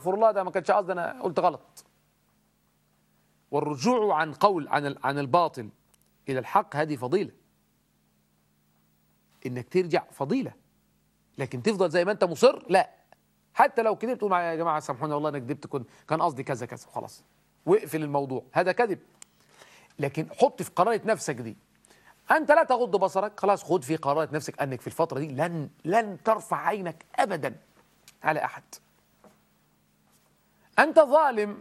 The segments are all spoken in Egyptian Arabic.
استغفر الله ده ما كانش قصدي انا قلت غلط والرجوع عن قول عن ال- عن الباطل الى الحق هذه فضيله انك ترجع فضيله لكن تفضل زي ما انت مصر لا حتى لو كذبت تقول يا جماعه سامحوني والله انا كذبت كنت كان قصدي كذا كذا خلاص واقفل الموضوع هذا كذب لكن حط في قرارة نفسك دي انت لا تغض بصرك خلاص خد في قرارة نفسك انك في الفتره دي لن لن ترفع عينك ابدا على احد انت ظالم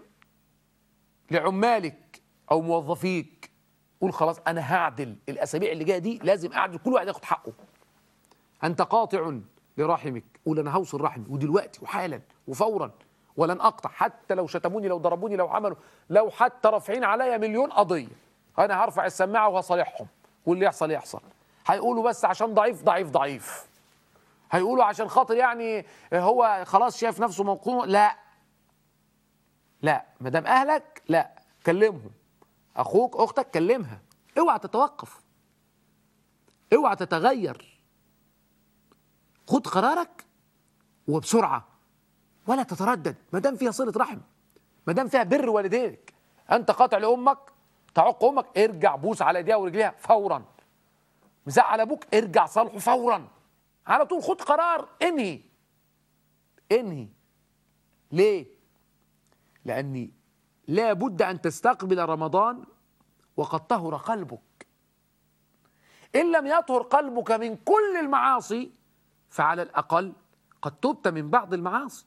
لعمالك او موظفيك قول خلاص انا هعدل الاسابيع اللي جايه دي لازم اعدل كل واحد ياخد حقه انت قاطع لرحمك قول انا هوصل رحمي ودلوقتي وحالا وفورا ولن اقطع حتى لو شتموني لو ضربوني لو عملوا لو حتى رافعين عليا مليون قضيه انا هرفع السماعه وهصالحهم واللي يحصل يحصل هيقولوا بس عشان ضعيف ضعيف ضعيف هيقولوا عشان خاطر يعني هو خلاص شايف نفسه موقوف لا لا ما دام اهلك لا كلمهم اخوك اختك كلمها اوعى تتوقف اوعى تتغير خد قرارك وبسرعه ولا تتردد ما دام فيها صله رحم ما دام فيها بر والديك انت قاطع لامك تعق امك ارجع بوس على ايديها ورجليها فورا مزعل ابوك ارجع صالحه فورا على طول خد قرار انهي انهي ليه لاني لا بد ان تستقبل رمضان وقد طهر قلبك ان لم يطهر قلبك من كل المعاصي فعلى الاقل قد تبت من بعض المعاصي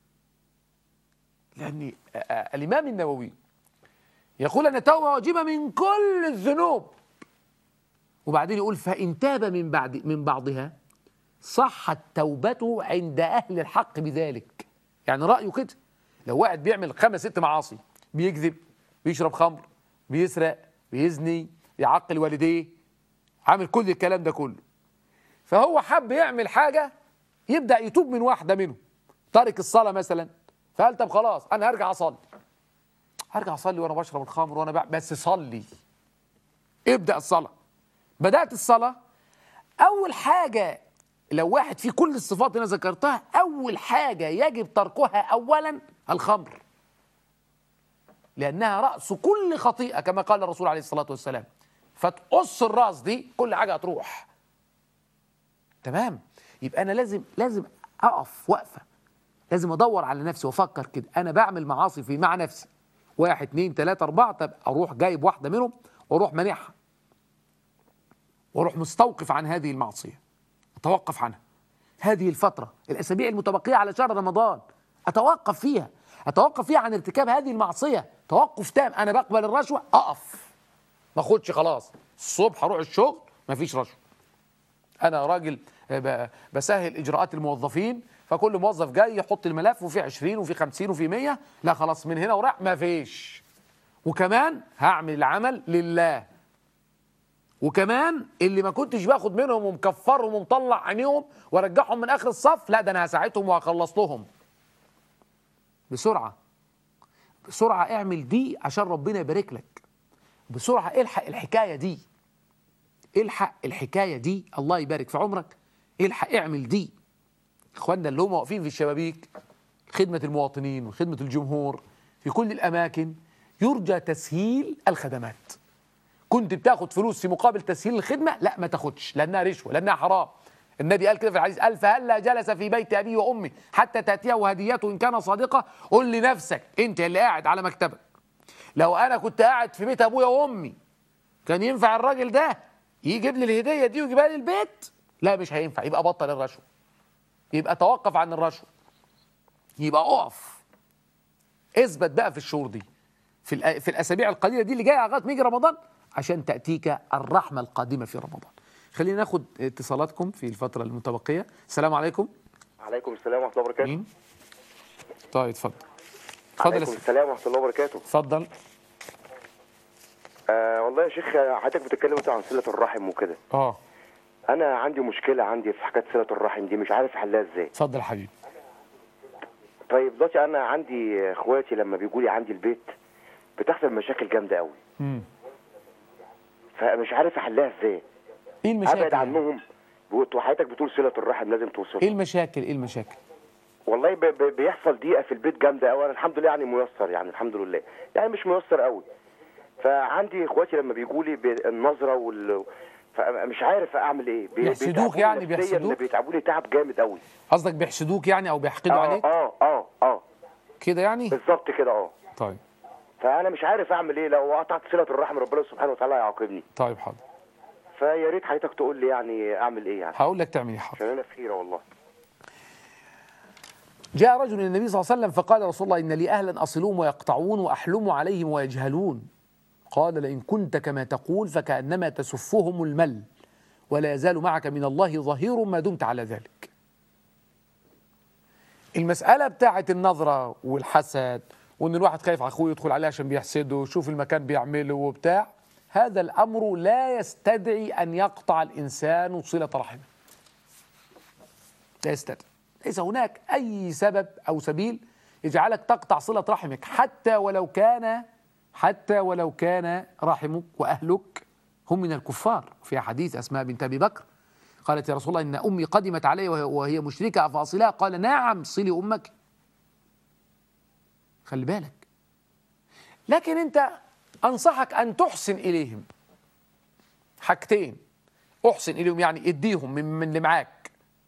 لان آه، آه، الامام النووي يقول ان التوبه واجبه من كل الذنوب وبعدين يقول فان تاب من بعد من بعضها صحت توبته عند اهل الحق بذلك يعني رايه كده لو واحد بيعمل خمس ست معاصي بيكذب بيشرب خمر بيسرق بيزني يعقل والديه عامل كل الكلام ده كله فهو حب يعمل حاجه يبدا يتوب من واحده منهم تارك الصلاه مثلا فقال طب خلاص انا هرجع اصلي هرجع اصلي وانا بشرب الخمر وانا بع... بس صلي ابدا الصلاه بدات الصلاه اول حاجه لو واحد فيه كل الصفات اللي انا ذكرتها اول حاجه يجب تركها اولا الخمر لانها راس كل خطيئه كما قال الرسول عليه الصلاه والسلام فتقص الراس دي كل حاجه هتروح تمام يبقى انا لازم لازم اقف وقفه لازم ادور على نفسي وافكر كده انا بعمل معاصي في مع نفسي واحد اتنين تلاته اربعه طب اروح جايب واحده منهم واروح مانعها واروح مستوقف عن هذه المعصيه اتوقف عنها هذه الفتره الاسابيع المتبقيه على شهر رمضان اتوقف فيها اتوقف فيها عن ارتكاب هذه المعصيه توقف تام انا بقبل الرشوه اقف ما اخدش خلاص الصبح اروح الشغل ما فيش رشوه انا راجل ب- بسهل اجراءات الموظفين فكل موظف جاي يحط الملف وفي 20 وفي 50 وفي 100 لا خلاص من هنا وراح ما فيش وكمان هعمل العمل لله وكمان اللي ما كنتش باخد منهم ومكفرهم ومطلع عينيهم وارجعهم من اخر الصف لا ده انا هساعدهم وهخلص لهم بسرعه بسرعه اعمل دي عشان ربنا يبارك لك بسرعه الحق الحكايه دي الحق الحكايه دي الله يبارك في عمرك الحق اعمل دي اخواننا اللي هم واقفين في الشبابيك خدمه المواطنين وخدمه الجمهور في كل الاماكن يرجى تسهيل الخدمات كنت بتاخد فلوس في مقابل تسهيل الخدمه لا ما تاخدش لانها رشوه لانها حرام النبي قال كده في الحديث ألف هلا جلس في بيت أبيه وأمي حتى تأتيه هديته إن كان صادقة قل لنفسك أنت اللي قاعد على مكتبك لو أنا كنت قاعد في بيت أبويا وأمي كان ينفع الراجل ده يجيب لي الهدية دي ويجيبها لي البيت لا مش هينفع يبقى بطل الرشوة يبقى توقف عن الرشوة يبقى اقف اثبت بقى في الشهور دي في الأ- في الاسابيع القليله دي اللي جايه لغايه ما يجي رمضان عشان تاتيك الرحمه القادمه في رمضان خلينا ناخد اتصالاتكم في الفتره المتبقيه السلام عليكم عليكم السلام ورحمه الله وبركاته مين طيب اتفضل اتفضل يا عليكم سيدي. السلام ورحمه الله وبركاته اتفضل آه والله يا شيخ حضرتك بتتكلم انت عن صله الرحم وكده اه انا عندي مشكله عندي في حكايه صله الرحم دي مش عارف احلها ازاي اتفضل يا حبيبي طيب دلوقتي انا عندي اخواتي لما بيجوا لي عندي البيت بتحصل مشاكل جامده قوي امم فمش عارف احلها ازاي ايه ابعد المشاكل يعني؟ عنهم بقول- وحضرتك بتقول صله الرحم لازم توصل ايه المشاكل ايه المشاكل والله ب... ب... بيحصل ضيقه في البيت جامده قوي انا الحمد لله يعني ميسر يعني الحمد لله يعني مش ميسر قوي فعندي اخواتي لما بيجوا لي بالنظره وال فمش عارف اعمل ايه بي- بيحسدوك بيتعبوني يعني، نفسياً، بيحسدوك؟ بيتعبوا لي تعب جامد قوي قصدك بيحسدوك يعني او بيحقدوا اه عليك اه اه اه كده يعني بالظبط كده اه طيب فانا مش عارف اعمل ايه لو قطعت صله الرحم ربنا سبحانه وتعالى يعاقبني طيب حاضر فيا ريت حضرتك تقول لي يعني اعمل ايه يعني هقول لك تعمل ايه حاضر عشان انا في حيره والله جاء رجل الى النبي صلى الله عليه وسلم فقال يا رسول الله ان لي اهلا اصلهم ويقطعون واحلم عليهم ويجهلون قال لئن كنت كما تقول فكانما تسفهم المل ولا يزال معك من الله ظهير ما دمت على ذلك المسألة بتاعت النظرة والحسد وإن الواحد خايف على أخوه يدخل عليه عشان بيحسده شوف المكان بيعمله وبتاع هذا الأمر لا يستدعي أن يقطع الإنسان صلة رحمه لا يستدعي ليس هناك أي سبب أو سبيل يجعلك تقطع صلة رحمك حتى ولو كان حتى ولو كان رحمك وأهلك هم من الكفار في حديث أسماء بنت أبي بكر قالت يا رسول الله إن أمي قدمت علي وهي- وهي مشركة أفاصلها قال نعم صلي أمك خلي بالك لكن أنت أنصحك أن تحسن إليهم حاجتين أحسن إليهم يعني اديهم من, من اللي معاك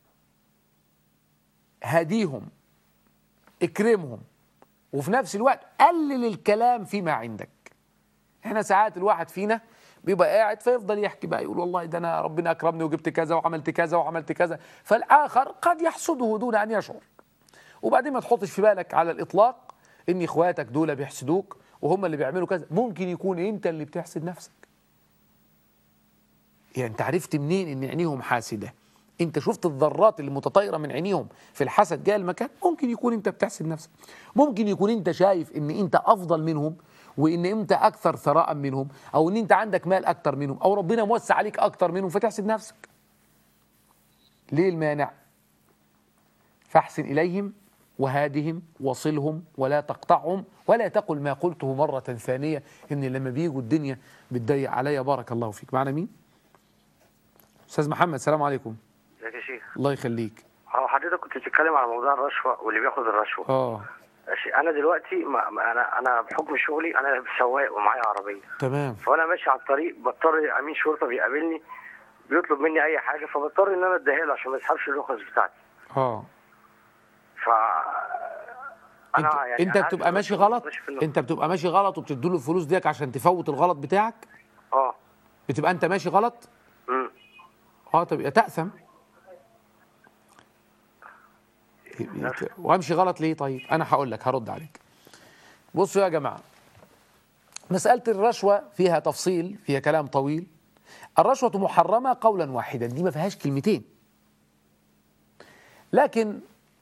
هديهم اكرمهم وفي نفس الوقت قلل الكلام فيما عندك احنا ساعات الواحد فينا بيبقى قاعد فيفضل يحكي بقى يقول والله ده انا ربنا اكرمني وجبت كذا وعملت كذا وعملت كذا فالاخر قد يحسده دون ان يشعر وبعدين ما تحطش في بالك على الاطلاق ان اخواتك دول بيحسدوك وهم اللي بيعملوا كذا ممكن يكون انت اللي بتحسد نفسك يعني انت عرفت منين ان عينيهم حاسده انت شفت الذرات اللي متطايره من عينيهم في الحسد جاي المكان ممكن يكون انت بتحسد نفسك ممكن يكون انت شايف ان انت افضل منهم وان انت اكثر ثراء منهم او ان انت عندك مال اكتر منهم او ربنا موسع عليك اكتر منهم فتحسد نفسك ليه المانع فاحسن اليهم وهادهم وصلهم ولا تقطعهم ولا تقل ما قلته مرة ثانية إن لما بيجوا الدنيا بتضيق عليا بارك الله فيك معنا مين؟ أستاذ محمد السلام عليكم ازيك يا شيخ الله يخليك هو حضرتك كنت بتتكلم على موضوع الرشوه واللي بياخد الرشوه اه ماشي انا دلوقتي ما ما انا انا بحكم شغلي انا سواق ومعايا عربيه تمام فانا ماشي على الطريق بضطر امين شرطه بيقابلني بيطلب مني اي حاجه فبضطر ان انا اديها له عشان ما يسحبش الرخص بتاعتي اه ف انت, يعني انت أنا بتبقى عارف ماشي إن أنا غلط ماشي في النص. انت بتبقى ماشي غلط وبتديله الفلوس ديك عشان تفوت الغلط بتاعك اه بتبقى انت ماشي غلط امم اه طب يبقى تأثم وامشي غلط ليه طيب انا هقول لك هرد عليك بصوا يا جماعه مساله الرشوه فيها تفصيل فيها كلام طويل الرشوه محرمه قولا واحدا دي ما فيهاش كلمتين لكن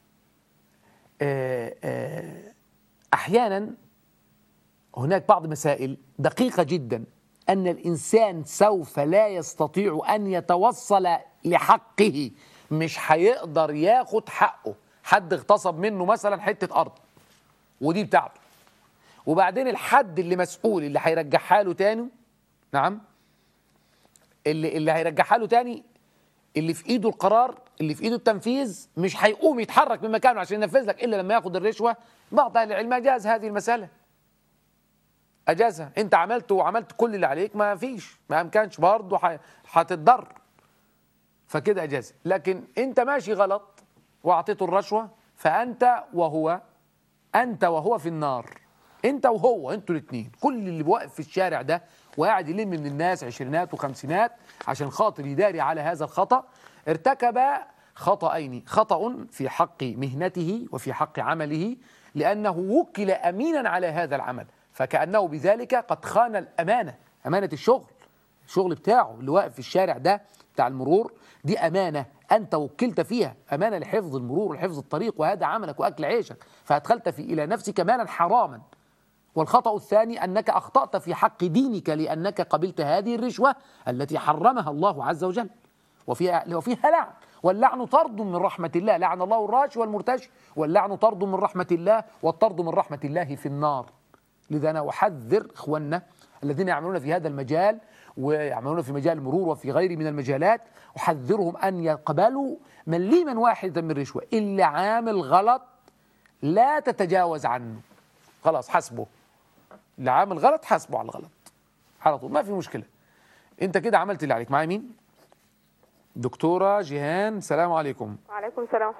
آه، آه، احيانا هناك بعض مسائل دقيقه جدا ان الانسان سوف لا يستطيع ان يتوصل لحقه مش هيقدر ياخد حقه حد اغتصب منه مثلا حته ارض ودي بتاعته وبعدين الحد اللي مسؤول اللي هيرجعها له تاني نعم اللي اللي هيرجعها له تاني اللي في ايده القرار اللي في ايده التنفيذ مش هيقوم يتحرك من مكانه عشان ينفذ لك الا لما ياخد الرشوه بعض اهل العلم اجاز هذه المساله اجازها انت عملت وعملت كل اللي عليك ما فيش ما امكنش برضه ح- هتتضر فكده اجازه لكن انت ماشي غلط واعطيته الرشوه فانت وهو انت وهو في النار انت وهو انتوا الاثنين كل اللي واقف في الشارع ده وقاعد يلم من الناس عشرينات وخمسينات عشان خاطر يداري على هذا الخطا ارتكب خطأين خطأ في حق مهنته وفي حق عمله لأنه وكل أمينا على هذا العمل فكأنه بذلك قد خان الأمانة أمانة الشغل الشغل بتاعه اللي واقف في الشارع ده بتاع المرور دي أمانة أنت وكلت فيها أمانة لحفظ المرور ولحفظ الطريق وهذا عملك وأكل عيشك فأدخلت في إلى نفسك مالا حراما والخطأ الثاني أنك أخطأت في حق دينك لأنك قبلت هذه الرشوة التي حرمها الله عز وجل وفيها, وفيها لعن واللعن طرد من رحمة الله لعن الله الراشي والمرتشي واللعن طرد من رحمة الله والطرد من رحمة الله في النار لذا أنا أحذر إخواننا الذين يعملون في هذا المجال ويعملون في مجال المرور وفي غيره من المجالات احذرهم ان يقبلوا مليما واحدا من رشوه الا عامل غلط لا تتجاوز عنه خلاص حاسبه اللي عامل غلط حاسبه على الغلط على طول ما في مشكله انت كده عملت اللي عليك معايا مين دكتوره جيهان سلام عليكم وعليكم السلام ورحمة